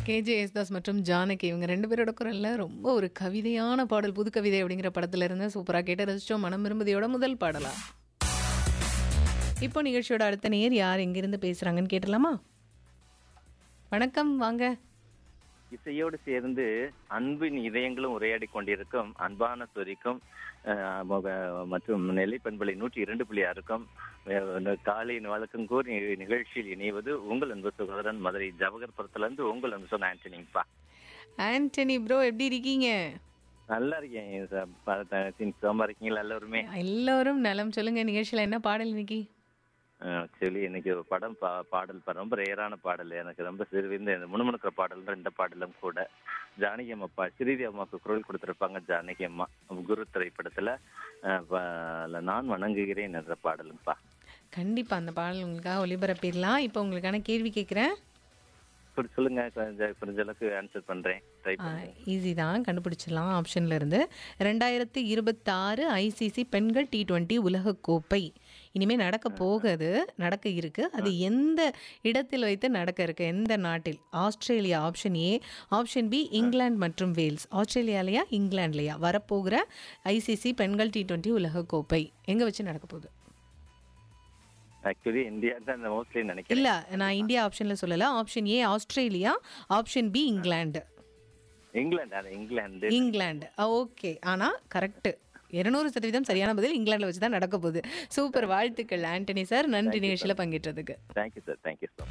K J Yesudas மற்றும் ஜானகி இவங்க ரெண்டு பேரோட குரல்ல ரொம்ப ஒரு கவிதையான பாடல் புது கவிதை அப்படிங்கிற படத்துல இருந்து சூப்பரா கேட்டு ரசிச்சோம் மனம் விரும்புதியோட முதல் பாடலா இப்போ நிகழ்ச்சியோட அடுத்த நேர் யார் எங்கிருந்து பேசுறாங்கன்னு கேட்டலாமா வணக்கம் வாங்க இசையோடு சேர்ந்து அன்பின் இதயங்களும் உரையாடி கொண்டிருக்கும் அன்பான சொரிக்கும் அஹ், மொக- மற்றும் நெல்லை பண்பலை நூற்றி இரண்டு புள்ளி ஆறுக்கும் அஹ், காலையின் வழக்கம் கூறி நிகழ்ச்சியில் இணைவது உங்கள் அன்பு சகோதரன் மதுரை ஜவகர்புரத்துல இருந்து உங்கள் அன்பு சொன்ன ஆண்டனிப்பா ஆண்டனி ப்ரோ எப்படி இருக்கீங்க நல்லா இருக்கேன் சோமா இருக்கீங்களா எல்லாருமே எல்லாரும் நலம் சொல்லுங்க நிகழ்ச்சியில என்ன பாடல் இன்னைக்கு ஆக்சுவலி இன்னைக்கு ஒரு படம் பா- பாடல் பா- ரொம்ப ரேரான பாடல் எனக்கு ரொம்ப சிறுவிந்த இந்த முணுமுணுக்கிற பாடல் ரெண்டு பாடலும் கூட ஜானகி அம்மா அப்பா ஸ்ரீதி அம்மாவுக்கு குரல் கொடுத்திருப்பாங்க ஜானகி அம்மா குரு திரைப்படத்துல அஹ், ப- அதுல நான் வணங்குகிறேன் என்ற பாடலும்பா கண்டிப்பா அந்த பாடல் உங்களுக்காக ஒளிபரப்பிடலாம் இப்போ உங்களுக்கான கேள்வி கேட்குறேன் இப்படி சொல்லுங்க கொஞ்சம் கொஞ்ச அளவுக்கு ஆன்சர் பண்றேன் ட்ரை பண்ணுறேன் ஈஸி தான் கண்டுபிடிச்சிடலாம் ஆப்ஷன்ல இருந்து ரெண்டாயிரத்தி இருபத்தாறு ஐசிசி பெண்கள் டி டுவெண்ட்டி உலகக்கோப்பை இனிமே நடக்க போகுது நடக்க இருக்கு அது எந்த இடத்தில் வைத்து நடக்க இருக்கு எந்த நாட்டில் Australia option A option B England மற்றும் வேல்ஸ் ஆஸ்திரேலியாலயா இங்கிலாந்துலயா வரப்போகிற ஐசிசி பெண்கள் டி டுவெண்ட்டி உலகக்கோப்பை எங்க வச்சு நடக்க போகுது ஆக்சுவலி இந்தியா தான் மோஸ்ட்லி நினைக்கிறேன் இல்ல நான் இந்தியா ஆப்ஷன்ல சொல்லல option A Australia option B England England அது இங்கிலாந்து இங்கிலாந்து ஓகே ஆனா கரெக்ட் இருநூறு சதவீதம் சரியான பதில் இங்கிலாந்துல வச்சு தான் நடக்க போகுது சூப்பர் வாழ்த்துக்கள் ஆண்டனி சார் நன்றி நிகழ்ச்சியில பங்கேற்றதுக்கு தேங்க்யூ சார் தேங்க்யூ சார்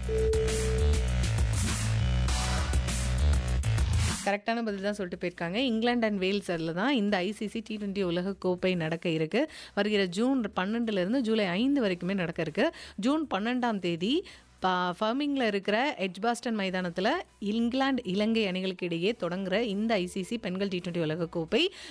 கரெக்டான பதில் தான் சொல்லிட்டு போயிருக்காங்க இங்கிலாந்து அண்ட் வேல்ஸ் அதில் தான் இந்த ஐசிசி டி டுவெண்ட்டி உலக கோப்பை நடக்க இருக்கு வருகிற ஜூன் பன்னெண்டுல இருந்து ஜூலை ஐந்து வரைக்குமே நடக்க இருக்கு ஜூன் பன்னெண்டாம் தேதி பா ஃபர்மிங்கில் இருக்கிற எட்ஜ்பாஸ்டன் மைதானத்தில் இங்கிலாந்து இலங்கை அணிகளுக்கு இடையே தொடங்குற இந்த ஐசிசி பெண்கள் டி டுவெண்ட்டி உலகக்கோப்பை